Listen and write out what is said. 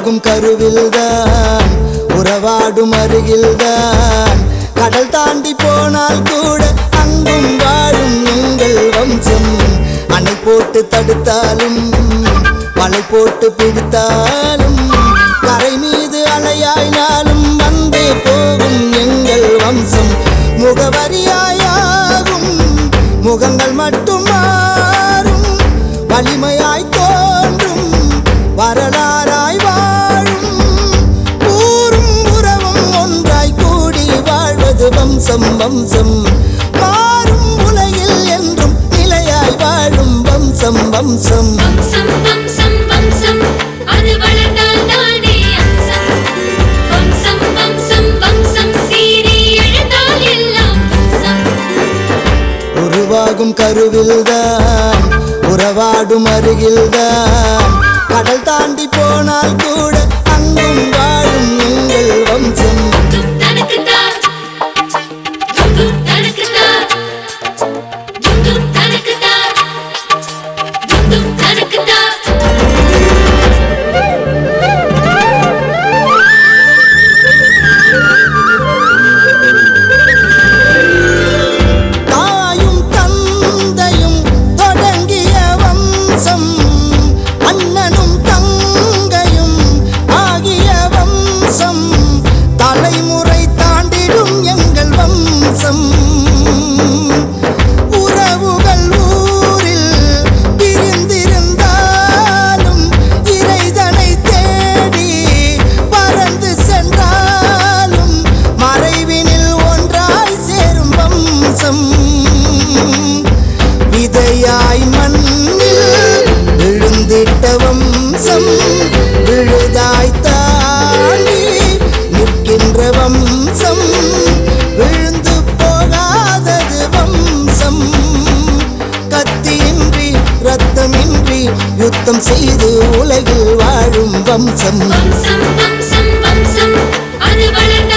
உருவாகும் கருவில்தான் உறவாடும் அருகில்தான் கடல் தாண்டி போனால் கூட அங்கும் வாழும் எங்கள் வம்சம் அணை போட்டு தடுத்தாலும் மலை போட்டு பிடித்தாலும் கரை மீது அலையாயினாலும் வந்தே போகும் எங்கள் வம்சம் முகவரியாயாகும் முகங்கள் மட்டும் மாறும் வலிமையாய் தோன்றும் வரலாறாய் வாழும் ஊரும் உறவும் ஒன்றாய் கூடி வாழ்வது வம்சம் வம்சம் மாறும் உலகில் என்றும் நிலையாய் வாழும் வம்சம் வம்சம் வம்சம் வம்சம் வம்சம் அது வளர்ந்தால் தானே அம்சம் வம்சம் வம்சம் வம்சம் சீறி எழுந்தால் எல்லாம் வம்சம் உருவாகும் கருவில்தான் உறவாடும் அருகில்தான் கடல் தாண்டி போனால் கூட அங்கும் வாழும் எங்கள் வம்சம் தும் தனக்குதா தும் தும் தனக்குதா தும் தும் தனக்குதா தும் தும் தனக்குதா தாயும் தந்தையும் தொடங்கிய வம்சம் அண்ணனும் தங்கையும் ஆகிய வம்சம் தலைமுறை தாண்டிடும் எங்கள் வம்சம் உறவுகள் ஊரில் பிரிந்திருந்தாலும் இறைதனை தேடி பறந்து சென்றாலும் மறைவினில் ஒன்றாய் சேரும் வம்சம் விதையாய் மண்ணில் விழுந்திட்ட வம்சம் விழுதாய் தாண்டி நிற்கின்ற வம்சம் விழுந்து போகாதது வம்சம் கத்தியின்றி ரத்தமின்றி யுத்தம் செய்து உலகில் வாழும் வம்சம் வம்சம் வம்சம் வம்சம் அது வளர்ந்தால்